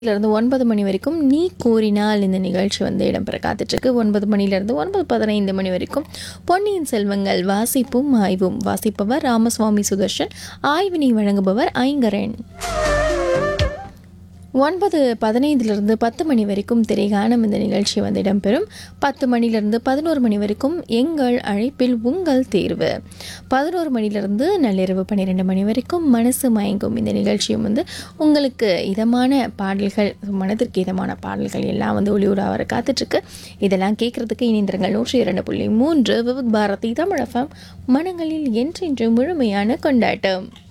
இருந்து ஒன்பது மணி வரைக்கும் நீ கூறினால் இந்த நிகழ்ச்சி வந்து இடம்பெற காத்துட்ருக்கு ஒன்பது மணிலேருந்து ஒன்பது பதினைந்து மணி வரைக்கும் பொன்னியின் செல்வங்கள் வாசிப்பும் ஆய்வும் வாசிப்பவர் ராமசுவாமி சுதர்ஷன் ஆய்வினை வழங்குபவர் ஐங்கரன் ஒன்பது பதினைந்திலிருந்து பத்து மணி வரைக்கும் திரைகானம் இந்த நிகழ்ச்சி வந்து இடம்பெறும் பத்து மணிலிருந்து பதினோரு மணி வரைக்கும் எங்கள் அழைப்பில் உங்கள் தேர்வு பதினோரு மணிலிருந்து நள்ளிரவு பன்னிரெண்டு மணி வரைக்கும் மனசு மயங்கும் இந்த நிகழ்ச்சியும் வந்து உங்களுக்கு இதமான பாடல்கள் மனதிற்கு இதமான பாடல்கள் எல்லாம் வந்து ஒளியூரா வர காத்துட்ருக்கு இதெல்லாம் கேட்குறதுக்கு இணைந்திரங்கள் நூற்றி இரண்டு புள்ளி மூன்று விவித் பாரதி தமிழகம் மனங்களில் என்றென்று முழுமையான கொண்டாட்டம்